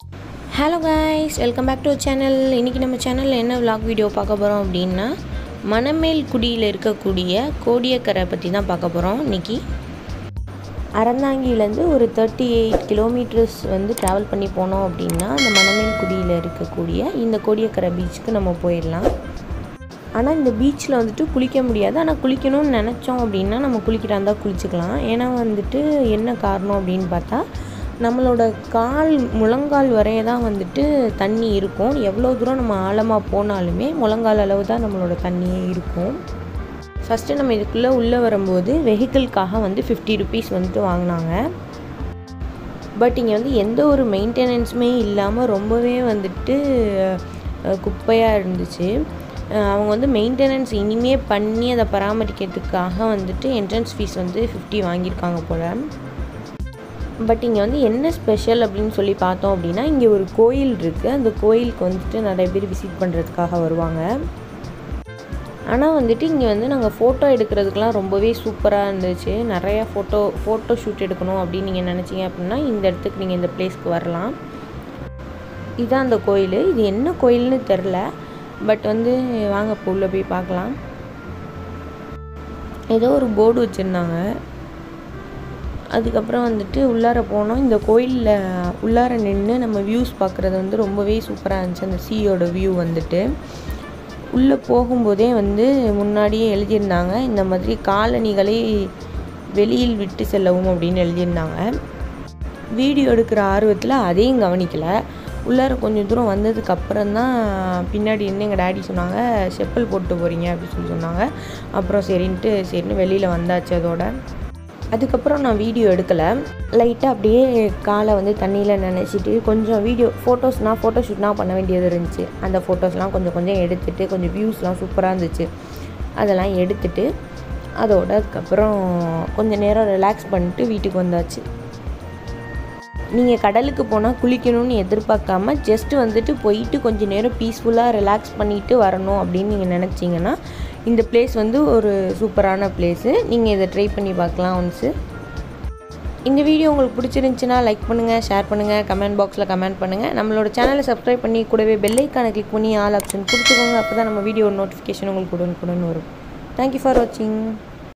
hello guys welcome back to channel இன்றைக்கி நம்ம சேனலில் என்ன vlog வீடியோ பார்க்க போகிறோம் அப்படின்னா மணமேல் குடியில் இருக்கக்கூடிய கோடியக்கரை பற்றி தான் பார்க்க போகிறோம் இன்றைக்கி அறந்தாங்கிலேருந்து ஒரு தேர்ட்டி எயிட் கிலோமீட்டர்ஸ் வந்து ட்ராவல் பண்ணி போனோம் அப்படின்னா அந்த மணமேல் குடியில் இருக்கக்கூடிய இந்த கோடியக்கரை பீச்சுக்கு நம்ம போயிடலாம் ஆனால் இந்த பீச்சில் வந்துட்டு குளிக்க முடியாது ஆனால் குளிக்கணும்னு நினச்சோம் அப்படின்னா நம்ம குளிக்கிறா இருந்தால் குளிச்சுக்கலாம் ஏன்னா வந்துட்டு என்ன காரணம் அப்படின்னு பார்த்தா நம்மளோட கால் முழங்கால் வரைய தான் வந்துட்டு தண்ணி இருக்கும் எவ்வளோ தூரம் நம்ம ஆழமாக போனாலுமே முழங்கால் அளவு தான் நம்மளோட தண்ணியே இருக்கும் ஃபஸ்ட்டு நம்ம இதுக்குள்ளே உள்ளே வரும்போது வெஹிக்கிள்காக வந்து ஃபிஃப்டி ருபீஸ் வந்துட்டு வாங்கினாங்க பட் இங்கே வந்து எந்த ஒரு மெயின்டெனன்ஸுமே இல்லாமல் ரொம்பவே வந்துட்டு அஹ், குப்பையாக இருந்துச்சு அஹ், அவங்க வந்து மெயின்டெனன்ஸ் இனிமே பண்ணி அதை பராமரிக்கிறதுக்காக வந்துட்டு என்ட்ரன்ஸ் ஃபீஸ் வந்து ஃபிஃப்டி வாங்கியிருக்காங்க போல் பட் இங்கே வந்து என்ன ஸ்பெஷல் அப்படின்னு சொல்லி பார்த்தோம் அப்படின்னா இங்கே ஒரு கோயில் இருக்குது அந்த கோயிலுக்கு வந்துட்டு நிறைய பேர் விசிட் பண்ணுறதுக்காக வருவாங்க ஆனால் வந்துட்டு இங்கே வந்து நாங்கள் ஃபோட்டோ எடுக்கிறதுக்கெலாம் ரொம்பவே சூப்பராக இருந்துச்சு நிறையா ஃபோட்டோ ஃபோட்டோ ஷூட் எடுக்கணும் அப்படின்னு நீங்கள் நினச்சிங்க அப்படின்னா இந்த இடத்துக்கு நீங்கள் இந்த பிளேஸ்க்கு வரலாம் இதான் அந்த கோயில் இது என்ன கோயில்னு தெரில பட் வந்து வாங்க இப்போ உள்ளே போய் பார்க்கலாம் ஏதோ ஒரு போர்டு வச்சுருந்தாங்க அதுக்கப்புறம் வந்துட்டு உள்ளார போனோம் இந்த கோயிலில் உள்ளார நின்று நம்ம வியூஸ் பார்க்குறது வந்து ரொம்பவே சூப்பராக இருந்துச்சு அந்த சீயோட வியூ வந்துட்டு உள்ளே போகும்போதே வந்து முன்னாடியே எழுதியிருந்தாங்க இந்த மாதிரி காலணிகளை வெளியில் விட்டு செல்லவும் அப்படின்னு எழுதியிருந்தாங்க வீடியோ எடுக்கிற ஆர்வத்தில் அதையும் கவனிக்கல உள்ளார கொஞ்சம் தூரம் வந்ததுக்கு அப்புறம் தான் பின்னாடி இருந்து எங்கள் டேடி சொன்னாங்க செப்பல் போட்டு போகிறீங்க அப்படின்னு சொல்லி சொன்னாங்க அப்புறம் சரின்ட்டு சரின்னு வெளியில் வந்தாச்சு அதோட அதுக்கப்புறம் நான் வீடியோ எடுக்கலை லைட்டாக அப்படியே காலை வந்து தண்ணியில் நினச்சிட்டு கொஞ்சம் வீடியோ ஃபோட்டோஸ்னால் ஃபோட்டோ ஷூட்னால் பண்ண வேண்டியது இருந்துச்சு அந்த ஃபோட்டோஸ்லாம் கொஞ்சம் கொஞ்சம் எடுத்துட்டு கொஞ்சம் வியூஸ்லாம் சூப்பராக இருந்துச்சு அதெல்லாம் எடுத்துட்டு அதோட அதுக்கப்புறம் கொஞ்சம் நேரம் ரிலாக்ஸ் பண்ணிட்டு வீட்டுக்கு வந்தாச்சு நீங்கள் கடலுக்கு போனால் குளிக்கணும்னு எதிர்பார்க்காம ஜஸ்ட் வந்துட்டு போயிட்டு கொஞ்சம் நேரம் பீஸ்ஃபுல்லாக ரிலாக்ஸ் பண்ணிவிட்டு வரணும் அப்படின்னு நீங்கள் நினச்சிங்கன்னா இந்த பிளேஸ் வந்து ஒரு சூப்பரான பிளேஸு நீங்கள் இதை ட்ரை பண்ணி பார்க்கலாம் ஒன்ஸு இந்த வீடியோ உங்களுக்கு பிடிச்சிருந்துச்சுன்னா லைக் பண்ணுங்கள் ஷேர் பண்ணுங்கள் கமெண்ட் பாக்ஸில் கமெண்ட் பண்ணுங்கள் நம்மளோட சேனலை சப்ஸ்கிரைப் பண்ணி கூடவே பெல் ஐக்கானை கிளிக் பண்ணி ஆல் ஆப்ஷன் கொடுத்துக்கோங்க அப்போ தான் நம்ம வீடியோ நோட்டிஃபிகேஷன் உங்களுக்கு உடனுக்குடன் வரும் தேங்க்யூ ஃபார் வாட்சிங்